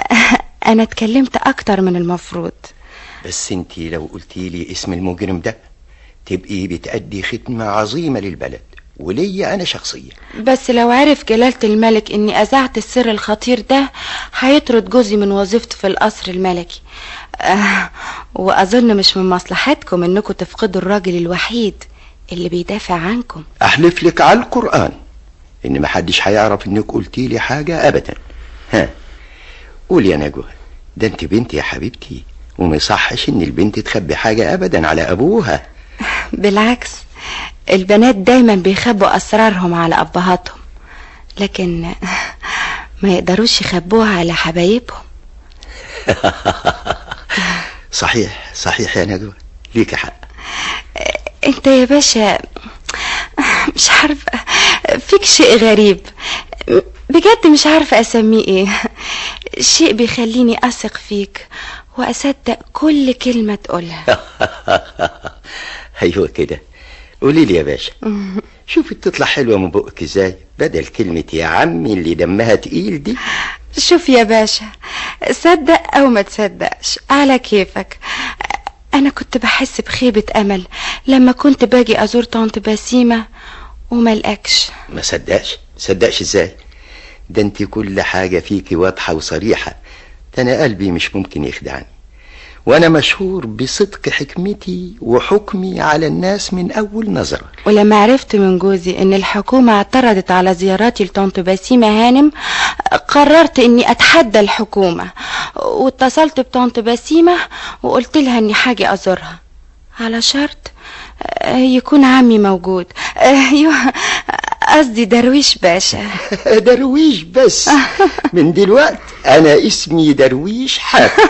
انا اتكلمت اكتر من المفروض بس انت لو قلتي لي اسم المجرم ده تبقي بتأدي خدمة عظيمة للبلد وليا أنا شخصيا بس لو عرف جلالة الملك اني اذعت السر الخطير ده هيطرد جوزي من وظيفته في القصر الملكي آه واظن مش من مصلحتكم انكم تفقدوا الراجل الوحيد اللي بيدافع عنكم أحلف لك على القرآن إن محدش هيعرف إنك قلتي لي حاجة أبدا ها قول يا نجوى ده انت بنتي يا حبيبتي وما يصحش إن البنت تخبي حاجة أبدا على أبوها بالعكس البنات دايما بيخبوا اسرارهم على ابهاتهم لكن ما يقدروش يخبوها على حبايبهم صحيح صحيح يا نجوى ليك حق انت يا باشا مش عارفه فيك شيء غريب بجد مش عارفه اسميه ايه شيء بيخليني اثق فيك واصدق كل كلمه تقولها أيوة كده قولي لي يا باشا شوفي بتطلع حلوة من بقك ازاي بدل كلمة يا عمي اللي دمها تقيل دي شوف يا باشا صدق او ما تصدقش على كيفك انا كنت بحس بخيبة امل لما كنت باجي ازور طنط بسيمة وملقكش ما صدقش صدقش ازاي ده انت كل حاجة فيكي واضحة وصريحة ده انا قلبي مش ممكن يخدعني وانا مشهور بصدق حكمتي وحكمي على الناس من اول نظرة ولما عرفت من جوزي ان الحكومة اعترضت على زياراتي لطنط بسيمة هانم قررت اني اتحدى الحكومة واتصلت بطنط بسيمة وقلت لها اني حاجة ازورها على شرط آه، يكون عمي موجود آه، ايوه قصدي درويش باشا درويش بس من دلوقت انا اسمي درويش حاتم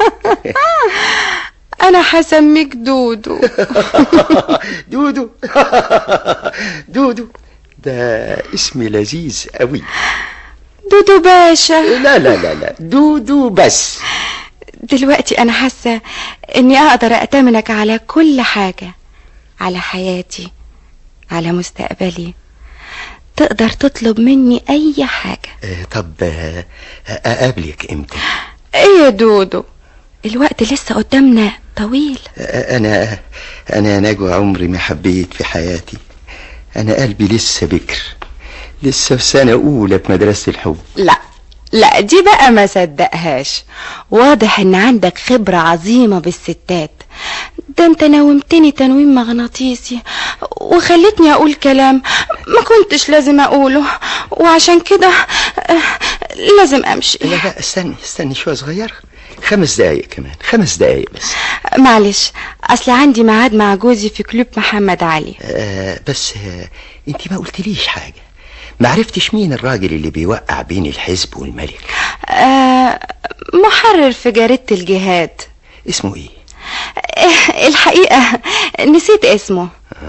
انا هسميك دودو دودو دودو ده اسم لذيذ قوي دودو باشا لا لا لا لا دودو بس دلوقتي انا حاسه اني اقدر اتمنك على كل حاجه على حياتي على مستقبلي تقدر تطلب مني اي حاجه آه، طب آه، اقابلك امتى ايه يا دودو الوقت لسه قدامنا طويل آه، انا انا نجوى عمري ما حبيت في حياتي انا قلبي لسه بكر لسه في سنة اولى في مدرسة الحب لا لا دي بقى ما صدقهاش واضح ان عندك خبرة عظيمة بالستات ده انت نومتني تنويم مغناطيسي وخلتني اقول كلام ما كنتش لازم اقوله وعشان كده آه، لازم امشي لا لا استني استني شوية صغيرة خمس دقايق كمان خمس دقايق بس معلش اصل عندي ميعاد مع جوزي في كلوب محمد علي آه بس آه انت ما قلتليش حاجة ما عرفتش مين الراجل اللي بيوقع بين الحزب والملك آه محرر في جريدة الجهاد اسمه ايه آه، الحقيقة نسيت اسمه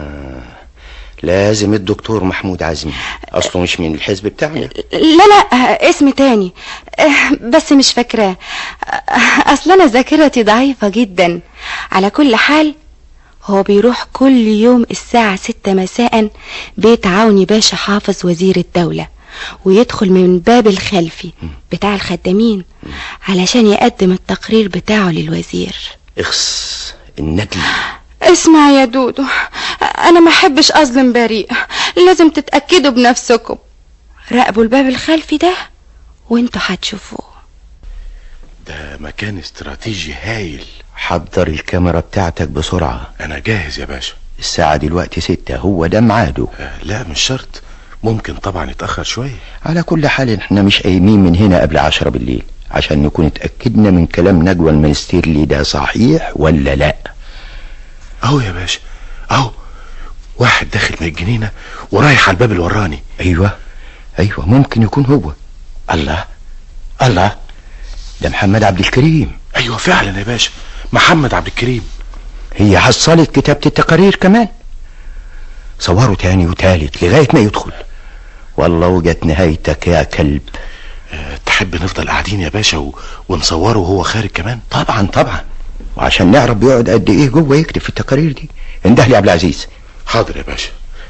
لازم الدكتور محمود عزمي اصله مش من الحزب بتاعنا لا لا آه، اسم تاني آه، بس مش فاكراه آه، اصل انا ذاكرتي ضعيفة جدا على كل حال هو بيروح كل يوم الساعة ستة مساء بيت عوني باشا حافظ وزير الدولة ويدخل من باب الخلفي بتاع الخدامين علشان يقدم التقرير بتاعه للوزير اخس الندل اسمع يا دودو انا ما احبش اظلم بريء لازم تتاكدوا بنفسكم راقبوا الباب الخلفي ده وانتوا هتشوفوه ده مكان استراتيجي هايل حضر الكاميرا بتاعتك بسرعة انا جاهز يا باشا الساعة دلوقتي ستة هو ده ميعاده آه، لا مش شرط ممكن طبعا يتأخر شوية على كل حال احنا مش قايمين من هنا قبل عشرة بالليل عشان نكون اتأكدنا من كلام نجوى المنستيرلي ده صحيح ولا لا اهو يا باشا اهو واحد داخل من الجنينة ورايح على الباب اللي وراني ايوه ايوه ممكن يكون هو الله الله ده محمد عبد الكريم ايوه فعلا يا باشا محمد عبد الكريم هي حصلت كتابة التقارير كمان صوروا تاني وتالت لغاية ما يدخل والله وجت نهايتك يا كلب أه تحب نفضل قاعدين يا باشا و... ونصوره وهو خارج كمان طبعا طبعا وعشان نعرف بيقعد قد ايه جوه يكتب في التقارير دي انده لي عبد العزيز حاضر يا باشا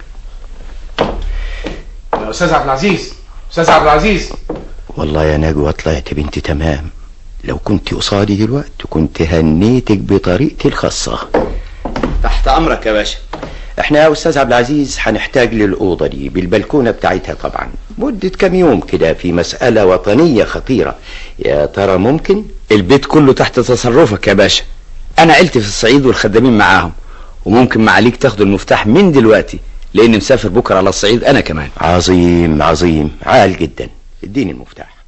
يا استاذ عبد العزيز استاذ عبد العزيز والله يا نجوى طلعت بنت تمام لو كنت قصادي دلوقتي كنت هنيتك بطريقتي الخاصة تحت امرك يا باشا احنا يا استاذ عبد العزيز هنحتاج للأوضة دي بالبلكونة بتاعتها طبعا مدة كام يوم كده في مسألة وطنية خطيرة يا ترى ممكن البيت كله تحت تصرفك يا باشا انا عيلتي في الصعيد والخدامين معاهم وممكن معاليك تاخدوا المفتاح من دلوقتي لاني مسافر بكره على الصعيد انا كمان عظيم عظيم عال جدا اديني المفتاح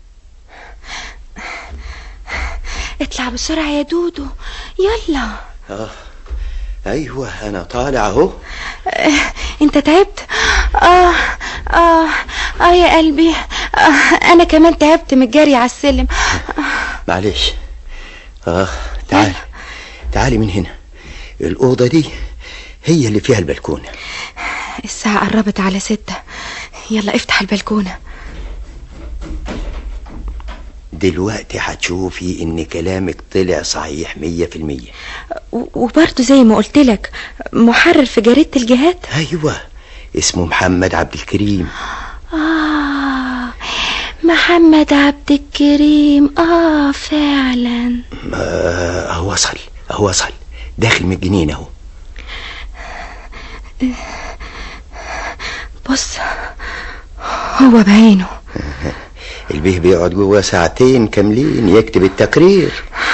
اطلع بسرعة يا دودو يلا اه ايوه انا طالع اهو آه، انت تعبت اه اه اه يا قلبي آه انا كمان تعبت من الجري على السلم معلش اه تعالي تعالي من هنا الأوضة دي هي اللي فيها البلكونة الساعة قربت على ستة يلا افتح البلكونة دلوقتي هتشوفي ان كلامك طلع صحيح مية في المية و- وبرضه زي ما قلت لك محرر في جريدة الجهاد ايوه اسمه محمد عبد الكريم آه محمد عبد الكريم آه فعلا آه اهو وصل اهو وصل داخل من الجنينة اهو بص هو بعينه البيه بيقعد جوه ساعتين كاملين يكتب التقرير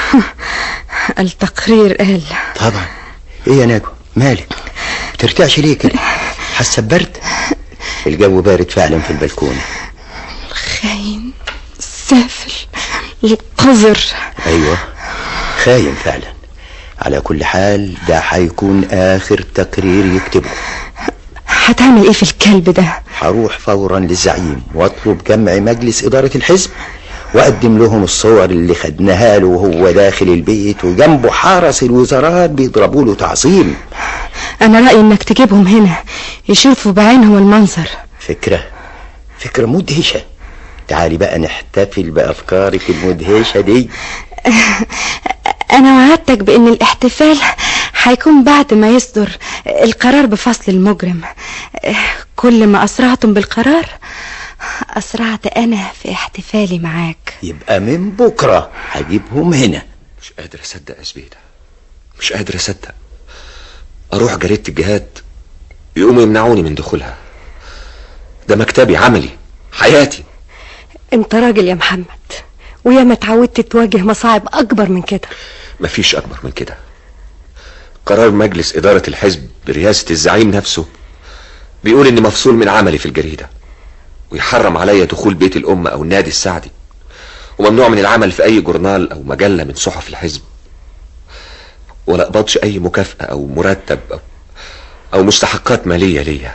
التقرير قال طبعا ايه يا نجوى مالك بترتعش ليه كده حاسه ببرد الجو بارد فعلا في البلكونه خاين سافل القذر ايوه خاين فعلا على كل حال ده هيكون اخر تقرير يكتبه هتعمل ايه في الكلب ده هروح فورا للزعيم واطلب جمع مجلس اداره الحزب واقدم لهم الصور اللي خدناها له وهو داخل البيت وجنبه حرس الوزارات بيضربوا له تعظيم انا رأيي انك تجيبهم هنا يشوفوا بعينهم المنظر فكره فكره مدهشه تعالي بقى نحتفل بافكارك المدهشه دي انا وعدتك بان الاحتفال هيكون بعد ما يصدر القرار بفصل المجرم كل ما اسرعتم بالقرار اسرعت انا في احتفالي معاك يبقى من بكره هجيبهم هنا مش قادر اصدق يا زبيدة مش قادر اصدق اروح جريدة الجهاد يقوموا يمنعوني من دخولها ده مكتبي عملي حياتي انت راجل يا محمد ويا ما اتعودت تواجه مصاعب اكبر من كده مفيش اكبر من كده قرار مجلس ادارة الحزب برئاسة الزعيم نفسه بيقول اني مفصول من عملي في الجريدة ويحرم عليا دخول بيت الأمة أو النادي السعدي وممنوع من العمل في أي جورنال أو مجلة من صحف الحزب ولا أقبضش أي مكافأة أو مرتب أو, أو مستحقات مالية ليا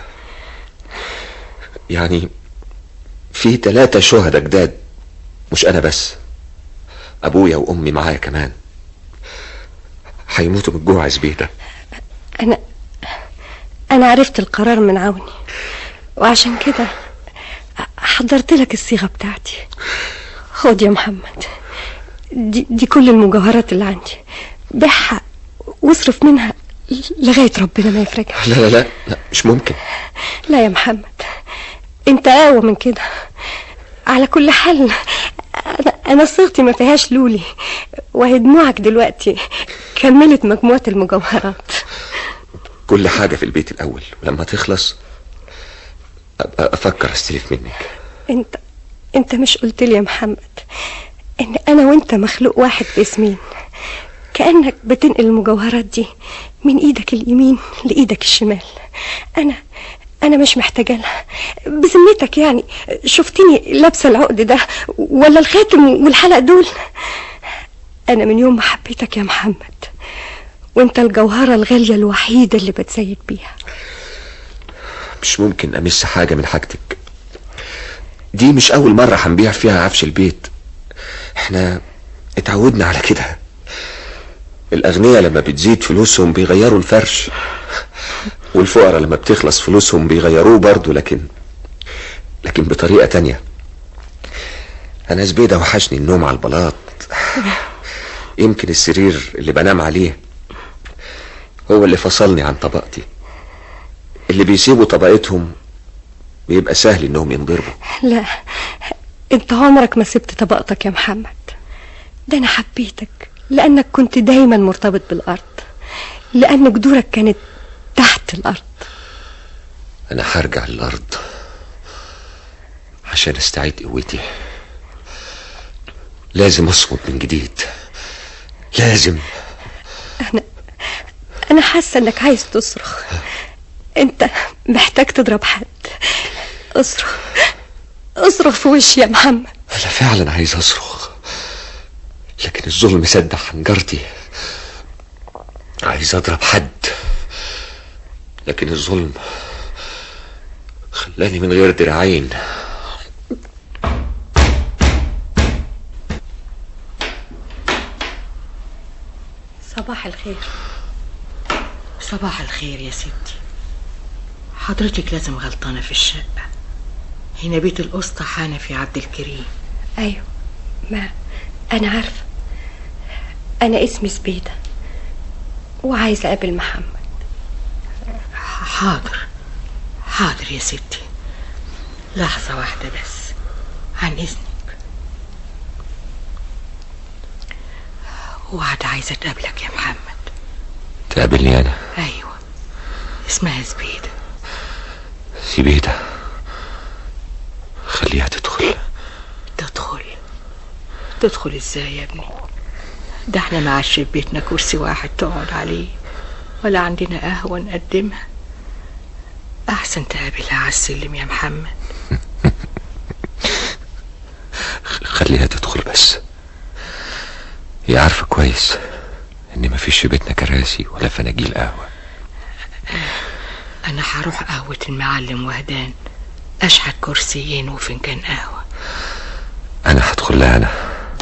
يعني في ثلاثة شهداء جداد مش أنا بس أبويا وأمي معايا كمان هيموتوا من الجوع يا زبيدة انا انا عرفت القرار من عوني وعشان كده حضرت لك الصيغه بتاعتي خد يا محمد دي, دي كل المجوهرات اللي عندي بيعها واصرف منها لغايه ربنا ما يفرجها لا لا لا, لا مش ممكن لا يا محمد انت اقوى من كده على كل حال انا انا صيغتي ما فيهاش لولي وهي دموعك دلوقتي كملت مجموعه المجوهرات كل حاجة في البيت الأول ولما تخلص أبقى أفكر أستلف منك انت انت مش قلت لي يا محمد ان انا وانت مخلوق واحد باسمين كانك بتنقل المجوهرات دي من ايدك اليمين لايدك الشمال انا انا مش محتاجه لها بذمتك يعني شفتني لابسه العقد ده ولا الخاتم والحلق دول انا من يوم ما حبيتك يا محمد وانت الجوهره الغاليه الوحيده اللي بتزيد بيها مش ممكن أمس حاجة من حاجتك دي مش أول مرة هنبيع فيها عفش البيت احنا اتعودنا على كده الأغنياء لما بتزيد فلوسهم بيغيروا الفرش والفقراء لما بتخلص فلوسهم بيغيروه برضو لكن لكن بطريقة تانية أنا زبيدة وحشني النوم على البلاط يمكن السرير اللي بنام عليه هو اللي فصلني عن طبقتي اللي بيسيبوا طبقتهم بيبقى سهل انهم ينضربوا لا انت عمرك ما سبت طبقتك يا محمد ده انا حبيتك لانك كنت دايما مرتبط بالارض لان جذورك كانت تحت الارض انا هرجع للارض عشان استعيد قوتي لازم اصمد من جديد لازم انا انا حاسه انك عايز تصرخ انت محتاج تضرب حد اصرخ اصرخ في وشي يا محمد انا فعلا عايز اصرخ لكن الظلم سد حنجرتي عايز اضرب حد لكن الظلم خلاني من غير دراعين صباح الخير صباح الخير يا ستي حضرتك لازم غلطانة في الشقة هنا بيت القسطى حنفي عبد الكريم ايوه ما انا عارفه انا اسمي زبيده وعايزه اقابل محمد حاضر حاضر يا ستي لحظة واحدة بس عن إذنك وعد عايزة تقابلك يا محمد تقابلني انا أيوة اسمها زبيدة زبيدة خليها تدخل تدخل تدخل ازاي يا ابني ده احنا ما عادش في بيتنا كرسي واحد تقعد عليه ولا عندنا قهوة نقدمها أحسن تقابلها على السلم يا محمد خليها تدخل بس هي عارفة كويس ان مفيش في بيتنا كراسي ولا فناجيل قهوة أنا هروح قهوة المعلم وهدان أشحت كرسيين وفنجان قهوة انا هدخل لها انا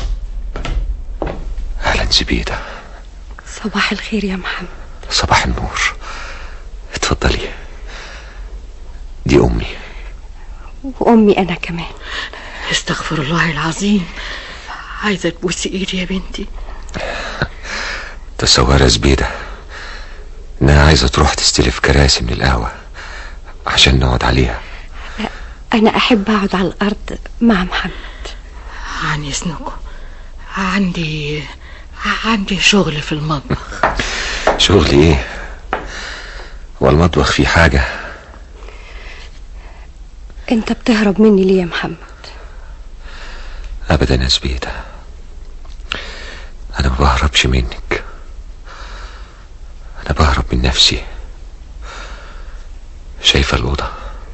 اهلا زبيدة صباح الخير يا محمد صباح النور اتفضلي دي امي وامي انا كمان استغفر الله العظيم عايزة تبوسي ايدي يا بنتي تصور يا زبيدة انها عايزة تروح تستلف كراسي من القهوة عشان نقعد عليها انا احب اقعد على الارض مع محمد عن إذنكم عندي عندي شغل في المطبخ شغل ايه هو المطبخ فيه حاجة انت بتهرب مني ليه يا محمد ابدا يا زبيدة انا ما بهربش منك انا بهرب من نفسي شايفة الأوضة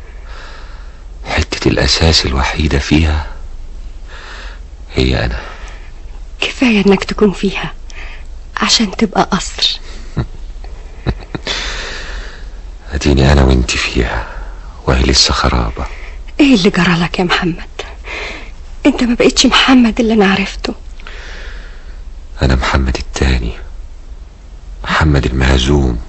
حتة الأساس الوحيدة فيها هي أنا كفايه انك تكون فيها عشان تبقى قصر اديني أنا وانت فيها وهي لسه خرابة ايه اللي جرالك يا محمد انت ما بقتش محمد اللي انا عرفته أنا محمد التاني محمد المهزوم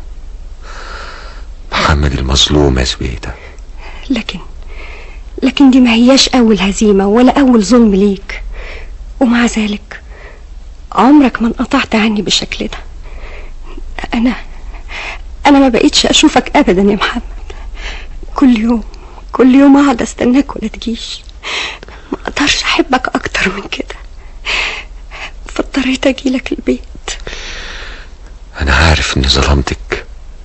محمد المظلوم يا زبيدة لكن لكن دي ما هياش أول هزيمة ولا أول ظلم ليك ومع ذلك عمرك ما انقطعت عني بالشكل ده أنا أنا ما بقيتش أشوفك أبدا يا محمد كل يوم كل يوم أقعد أستناك ولا تجيش ما أقدرش أحبك أكتر من كده فاضطريت أجيلك البيت أنا عارف إني ظلمتك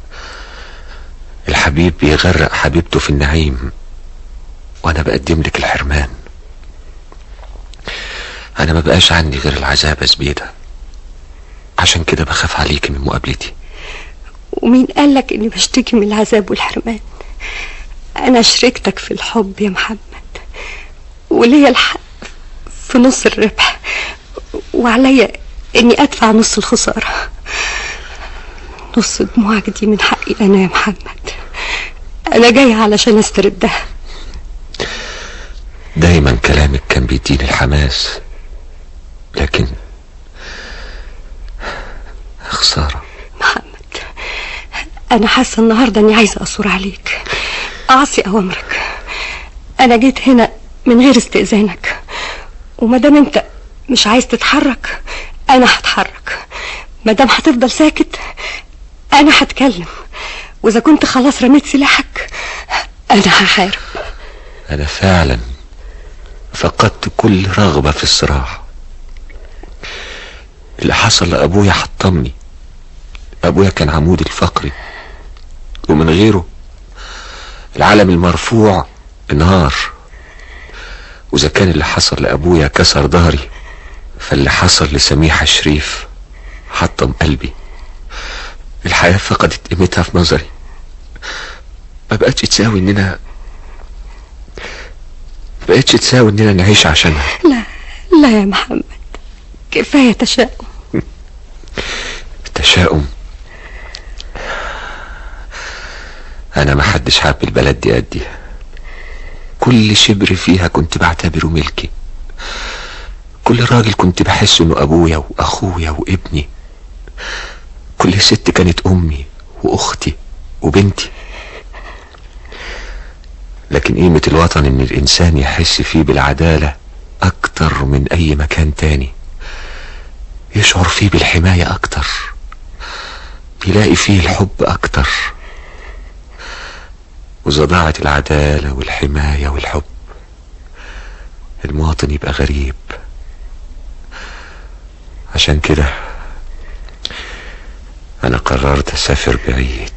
الحبيب بيغرق حبيبته في النعيم وأنا بقدم لك الحرمان أنا ما بقاش عندي غير العذاب يا زبيدة عشان كده بخاف عليك من مقابلتي ومين قالك إني بشتكي من العذاب والحرمان أنا شريكتك في الحب يا محمد وليا الحق في نص الربح وعليا إني أدفع نص الخسارة نص دموعك دي من حقي أنا يا محمد أنا جاية علشان أستردها دايما كلامك كان بيديني الحماس لكن خسارة أنا حاسة النهاردة إني عايزة أثور عليك أعصي أوامرك أنا جيت هنا من غير استئذانك ومادام أنت مش عايز تتحرك أنا هتحرك مادام هتفضل ساكت أنا هتكلم وإذا كنت خلاص رميت سلاحك أنا هحارب أنا فعلا فقدت كل رغبة في الصراع اللي حصل لأبويا حطمني أبويا كان عمود الفقري ومن غيره العالم المرفوع انهار وإذا كان اللي حصل لأبويا كسر ظهري فاللي حصل لسميحة شريف حطم قلبي الحياة فقدت قيمتها في نظري ما بقتش تساوي اننا ما بقتش تساوي اننا نعيش عشانها لا لا يا محمد كفاية تشاؤم تشاؤم انا ما حدش حاب البلد دي قدي كل شبر فيها كنت بعتبره ملكي كل راجل كنت بحس انه ابويا واخويا وابني كل ست كانت امي واختي وبنتي لكن قيمة الوطن ان الانسان يحس فيه بالعدالة اكتر من اي مكان تاني يشعر فيه بالحماية اكتر بيلاقي فيه الحب اكتر واذا ضاعت العدالة والحماية والحب المواطن يبقى غريب عشان كده انا قررت اسافر بعيد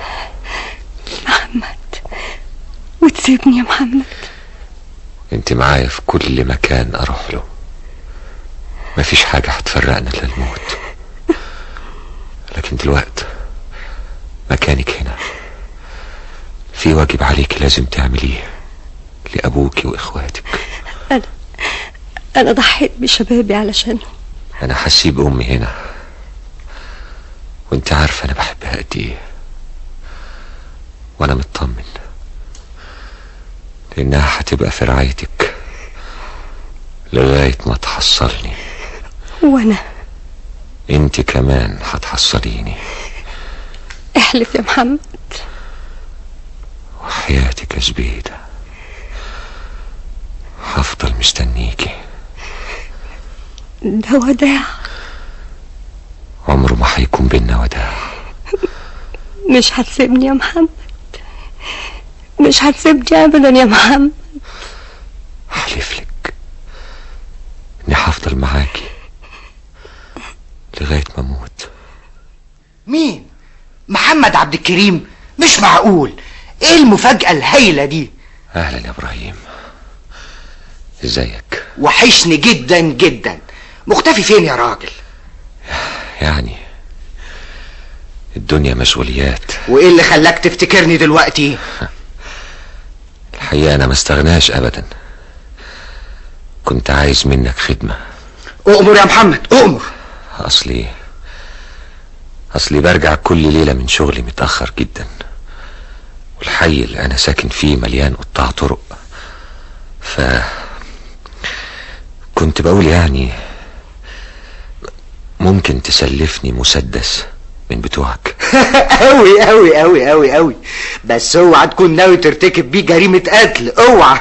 محمد وتسيبني يا محمد انت معايا في كل مكان اروح له مفيش حاجة هتفرقنا الا الموت لكن دلوقتي مكانك هنا في واجب عليك لازم تعمليه لأبوك وإخواتك أنا أنا ضحيت بشبابي علشانهم أنا هسيب أمي هنا وانت عارفة أنا بحبها قد إيه وأنا مطمن لأنها هتبقى في رعايتك لغاية ما تحصلني وأنا انت كمان هتحصليني احلف يا محمد وحياتك يا زبيدة هفضل مستنيكي ده وداع عمره ما هيكون بينا وداع مش هتسيبني يا محمد مش هتسيبني ابدا يا محمد احلف لك اني هفضل معاكي لغاية ما اموت مين محمد عبد الكريم مش معقول ايه المفاجأة الهايلة دي اهلا يا ابراهيم ازيك وحشني جدا جدا مختفي فين يا راجل يعني الدنيا مشغوليات وايه اللي خلاك تفتكرني دلوقتي الحقيقة انا ما استغناش ابدا كنت عايز منك خدمة اؤمر يا محمد اؤمر اصلي اصلي برجع كل ليلة من شغلي متأخر جدا والحي اللي انا ساكن فيه مليان قطاع طرق ف كنت بقول يعني ممكن تسلفني مسدس من بتوعك قوي قوي قوي قوي قوي بس اوعى تكون ناوي ترتكب بيه جريمة قتل اوعى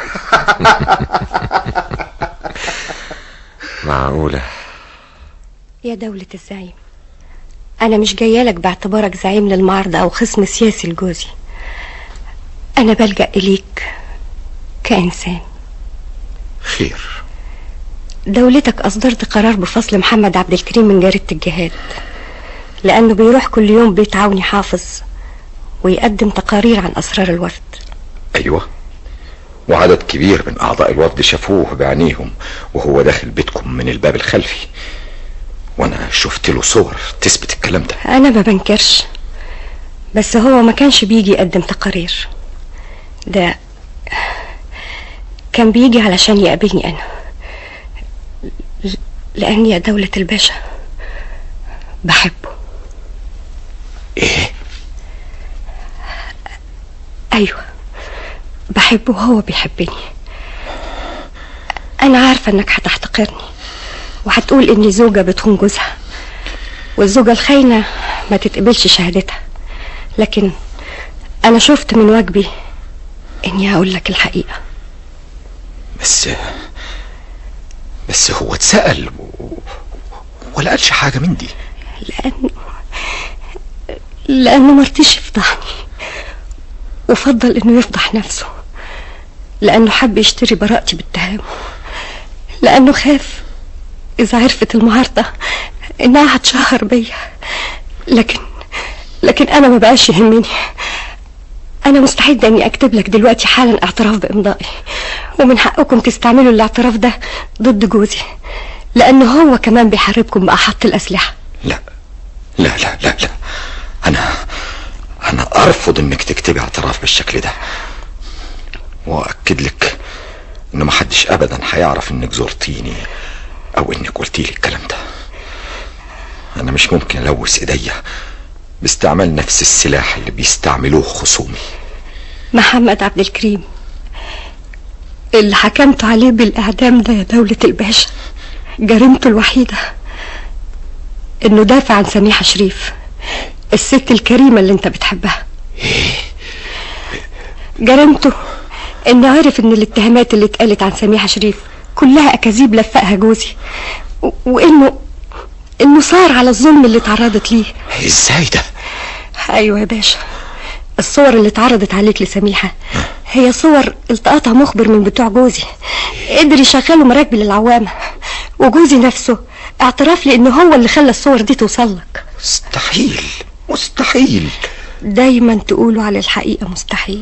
معقولة يا دولة الزعيم أنا مش جاية لك باعتبارك زعيم للمعارضة أو خصم سياسي لجوزي أنا بلجأ إليك كإنسان خير دولتك أصدرت قرار بفصل محمد عبد الكريم من جريدة الجهاد لأنه بيروح كل يوم بيت عوني حافظ ويقدم تقارير عن أسرار الوفد ايوه وعدد كبير من اعضاء الوفد شافوه بعينيهم وهو داخل بيتكم من الباب الخلفي وانا شفت له صور تثبت الكلام ده أنا ما بنكرش بس هو ما كانش بيجي يقدم تقارير ده كان بيجي علشان يقابلني أنا ل- لأني يا دولة الباشا بحبه ايه أيوة بحبه وهو بيحبني أنا عارفة إنك هتحتقرني وهتقول إني زوجة بتخون جوزها والزوجة الخاينة ما تتقبلش شهادتها لكن أنا شفت من واجبي إني أقول لك الحقيقة بس بس هو اتسأل و... ولا قالش حاجة من دي لأنه لأنه مرتيش يفضحني وفضل إنه يفضح نفسه لأنه حب يشتري براءتي باتهامه لأنه خاف إذا عرفت المعارضة إنها هتشهر بيا لكن لكن أنا ما بقاش يهمني أنا مستعدة إني أكتب لك دلوقتي حالا اعتراف بإمضائي ومن حقكم تستعملوا الاعتراف ده ضد جوزي لأنه هو كمان بيحاربكم بأحط الأسلحة لا لا لا لا لا انا انا ارفض انك تكتبي اعتراف بالشكل ده واكد لك ان محدش ابدا هيعرف انك زرتيني او انك قلتي لي الكلام ده انا مش ممكن الوث ايديا باستعمال نفس السلاح اللي بيستعملوه خصومي محمد عبد الكريم اللي حكمت عليه بالإعدام ده يا دولة الباشا جريمته الوحيدة إنه دافع عن سميحة شريف الست الكريمة اللي أنت بتحبها جريمته إنه عرف إن الاتهامات اللي اتقالت عن سميحة شريف كلها أكاذيب لفقها جوزي و- وإنه إنه صار على الظلم اللي اتعرضت ليه ازاي ده ايوه يا باشا الصور اللي اتعرضت عليك لسميحة هي صور التقطها مخبر من بتوع جوزي قدر يشغله مراكبي للعوامة وجوزي نفسه اعتراف لي انه هو اللي خلى الصور دي توصل لك مستحيل مستحيل دايما تقولوا على الحقيقة مستحيل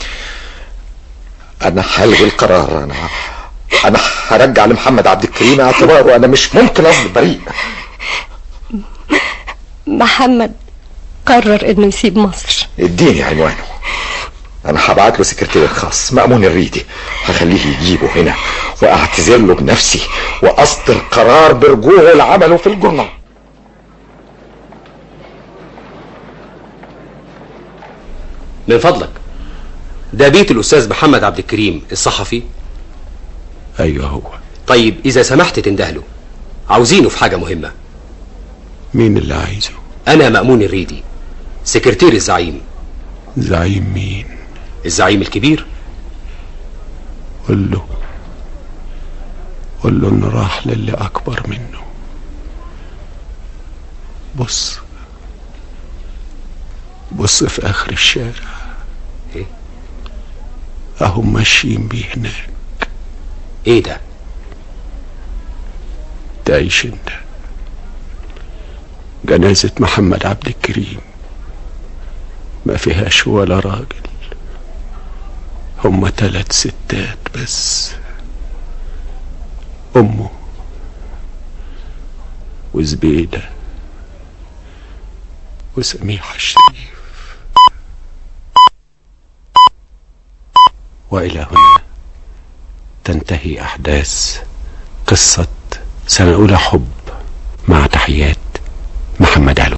انا هلغي القرار انا انا هرجع لمحمد عبد الكريم اعتباره انا مش ممكن اظلم بريء محمد قرر انه يسيب مصر اديني عنوانه انا هبعت له سكرتير خاص مأمون الريدي هخليه يجيبه هنا واعتذر له بنفسي واصدر قرار برجوعه لعمله في الجرنال من فضلك ده بيت الأستاذ محمد عبد الكريم الصحفي ايوه هو طيب إذا سمحت تندهله عاوزينه في حاجة مهمة مين اللي عايزه أنا مأمون الريدي سكرتير الزعيم زعيم مين الزعيم الكبير قول له قول له انه راح للي اكبر منه بص بص في اخر الشارع إيه؟ اهم ماشيين بيه هناك ايه ده تعيش انت جنازة محمد عبد الكريم ما فيهاش ولا راجل هما تلات ستات بس أمه وزبيدة وسميحة الشريف وإلى هنا تنتهي أحداث قصة سنة أولى حب مع تحيات محمد علو